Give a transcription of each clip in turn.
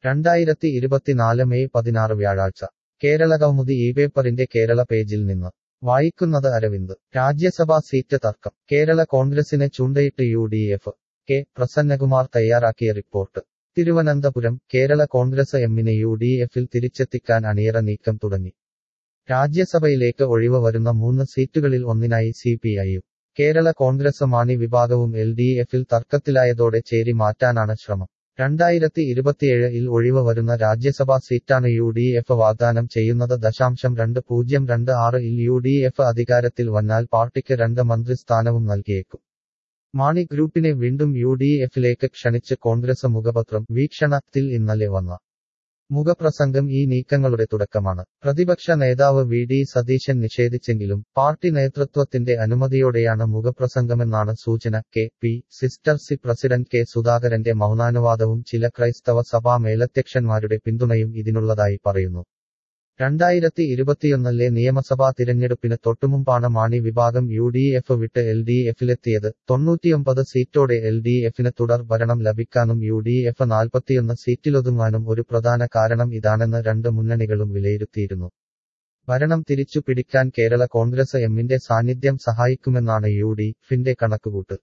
രണ്ടായിരത്തി ഇരുപത്തിനാല് മെയ് പതിനാറ് വ്യാഴാഴ്ച കേരള കൗമുദി ഈ പേപ്പറിന്റെ കേരള പേജിൽ നിന്ന് വായിക്കുന്നത് അരവിന്ദ് രാജ്യസഭാ സീറ്റ് തർക്കം കേരള കോൺഗ്രസിനെ ചൂണ്ടയിട്ട് U D F K Prasannakumar തയ്യാറാക്കിയ റിപ്പോർട്ട് തിരുവനന്തപുരം കേരള കോൺഗ്രസ് എമ്മിനെ യു ഡി എഫിൽ തിരിച്ചെത്തിക്കാൻ അണിയറ നീക്കം തുടങ്ങി രാജ്യസഭയിലേക്ക് ഒഴിവ് വരുന്ന മൂന്ന് സീറ്റുകളിൽ ഒന്നിനായി സി പി ഐയും കേരള കോൺഗ്രസ് മാണി വിഭാഗവും എൽ ഡി എഫിൽ തർക്കത്തിലായതോടെ ചേരി മാറ്റാനാണ് ശ്രമം രണ്ടായിരത്തി ഇരുപത്തിയേഴിൽ ഒഴിവ് വരുന്ന രാജ്യസഭാ സീറ്റാണ് യു ഡി എഫ് വാഗ്ദാനം ചെയ്യുന്നത് ദശാംശം രണ്ട് പൂജ്യം രണ്ട് ആറ് ഇൽ യു ഡി എഫ് അധികാരത്തിൽ വന്നാൽ പാർട്ടിക്ക് രണ്ട് മന്ത്രിസ്ഥാനവും നൽകിയേക്കും മാണി ഗ്രൂപ്പിനെ വീണ്ടും യു ഡി എഫിലേക്ക് ക്ഷണിച്ച് കോൺഗ്രസ് മുഖപത്രം വീക്ഷണത്തിൽ ഇന്നലെ വന്ന മുഖപ്രസംഗം ഈ നീക്കങ്ങളുടെ തുടക്കമാണ് പ്രതിപക്ഷ നേതാവ് വി ഡി സതീശൻ നിഷേധിച്ചെങ്കിലും പാർട്ടി നേതൃത്വത്തിന്റെ അനുമതിയോടെയാണ് മുഖപ്രസംഗമെന്നാണ് സൂചന കെ പി സിസ്റ്റർ സി പ്രസിഡന്റ് കെ സുധാകരന്റെ മൗനാനുവാദവും ചില ക്രൈസ്തവ സഭാ മേലധ്യക്ഷന്മാരുടെ പിന്തുണയും ഇതിനുള്ളതായി പറയുന്നു രണ്ടായിരത്തി ഇരുപത്തിയൊന്നിലെ നിയമസഭാ തിരഞ്ഞെടുപ്പിന് തൊട്ടുമുമ്പാണ് മാണി വിഭാഗം യു ഡി എഫ് വിട്ട് എൽ ഡി എഫിലെത്തിയത് തൊണ്ണൂറ്റിയൊമ്പത് സീറ്റോടെ എൽ ഡി എഫിന് തുടർ ഭരണം ലഭിക്കാനും യു ഡി എഫ് നാൽപ്പത്തിയൊന്ന് സീറ്റിലൊതുങ്ങാനും ഒരു പ്രധാന കാരണം ഇതാണെന്ന് രണ്ട് മുന്നണികളും വിലയിരുത്തിയിരുന്നു ഭരണം തിരിച്ചു പിടിക്കാൻ കേരള കോൺഗ്രസ് എമ്മിന്റെ സാന്നിധ്യം സഹായിക്കുമെന്നാണ് യു ഡി ഫിന്റെ കണക്കുകൂട്ട്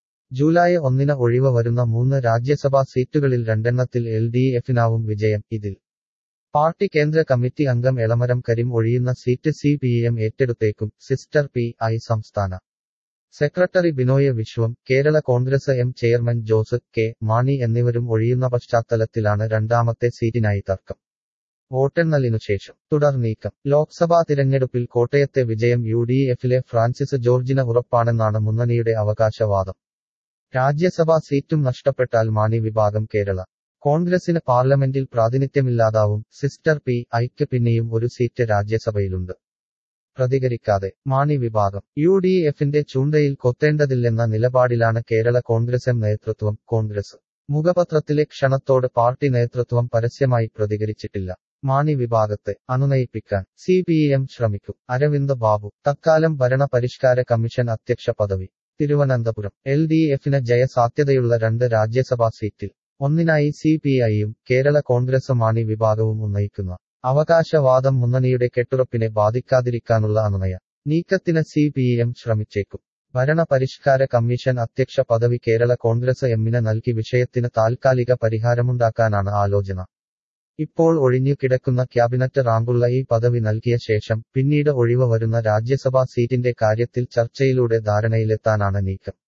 ജൂലൈ ഒന്നിന് ഒഴിവ് വരുന്ന മൂന്ന് രാജ്യസഭാ സീറ്റുകളിൽ രണ്ടെണ്ണത്തിൽ എൽ ഡി എഫിനാവും വിജയം ഇതിൽ പാർട്ടി കേന്ദ്ര കമ്മിറ്റി അംഗം എളമരം കരീം ഒഴിയുന്ന സീറ്റ് സി പി എം ഏറ്റെടുത്തേക്കും സിസ്റ്റർ പി ഐ സംസ്ഥാന secretary Binoy Viswam Kerala Congress M chairman Jose K Mani എന്നിവരും ഒഴിയുന്ന പശ്ചാത്തലത്തിലാണ് രണ്ടാമത്തെ സീറ്റിനായി തർക്കം വോട്ടെണ്ണലിനു ശേഷം തുടർ നീക്കം ലോക്സഭാ തിരഞ്ഞെടുപ്പിൽ കോട്ടയത്തെ വിജയം യു ഡി എഫിലെ ഫ്രാൻസിസ് ജോർജിന് ഉറപ്പാണെന്നാണ് മുന്നണിയുടെ അവകാശവാദം രാജ്യസഭാ സീറ്റും നഷ്ടപ്പെട്ടാൽ മാണി വിഭാഗം കേരള കോൺഗ്രസിന് പാർലമെന്റിൽ പ്രാതിനിധ്യമില്ലാതാവും സിസ്റ്റർ പി ഐക്ക് പിന്നെയും ഒരു സീറ്റ് രാജ്യസഭയിലുണ്ട് പ്രതികരിക്കാതെ മാണി വിഭാഗം യു ഡി എഫിന്റെ ചൂണ്ടയിൽ കൊത്തേണ്ടതില്ലെന്ന നിലപാടിലാണ് കേരള കോൺഗ്രസ് എം നേതൃത്വം കോൺഗ്രസ് മുഖപത്രത്തിലെ ക്ഷണത്തോട് പാർട്ടി നേതൃത്വം പരസ്യമായി പ്രതികരിച്ചിട്ടില്ല മാണി വിഭാഗത്തെ അനുനയിപ്പിക്കാൻ സി പി എം ശ്രമിക്കും അരവിന്ദ് ബാബു തക്കാലം ഭരണ പരിഷ്കാര കമ്മീഷൻ അധ്യക്ഷ പദവി തിരുവനന്തപുരം എൽ ഡി എഫിന് ജയസാധ്യതയുള്ള രണ്ട് രാജ്യസഭാ സീറ്റിൽ ഒന്നിനായി സി പി ഐയും കേരള കോൺഗ്രസ് മാണി വിഭാഗവും ഉന്നയിക്കുന്ന അവകാശവാദം മുന്നണിയുടെ കെട്ടുറപ്പിനെ ബാധിക്കാതിരിക്കാനുള്ള അനുനയ നീക്കത്തിന് സി പി എം ശ്രമിച്ചേക്കും ഭരണ പരിഷ്കാര കമ്മീഷൻ അധ്യക്ഷ പദവി കേരള കോൺഗ്രസ് എമ്മിന് നൽകി വിഷയത്തിന് താൽക്കാലിക പരിഹാരമുണ്ടാക്കാനാണ് ആലോചന ഇപ്പോൾ ഒഴിഞ്ഞു കിടക്കുന്ന ക്യാബിനറ്റ് റാങ്കുള്ള ഈ പദവി നൽകിയ ശേഷം പിന്നീട് ഒഴിവ് വരുന്ന രാജ്യസഭാ സീറ്റിന്റെ കാര്യത്തിൽ ചർച്ചയിലൂടെ ധാരണയിലെത്താനാണ് നീക്കം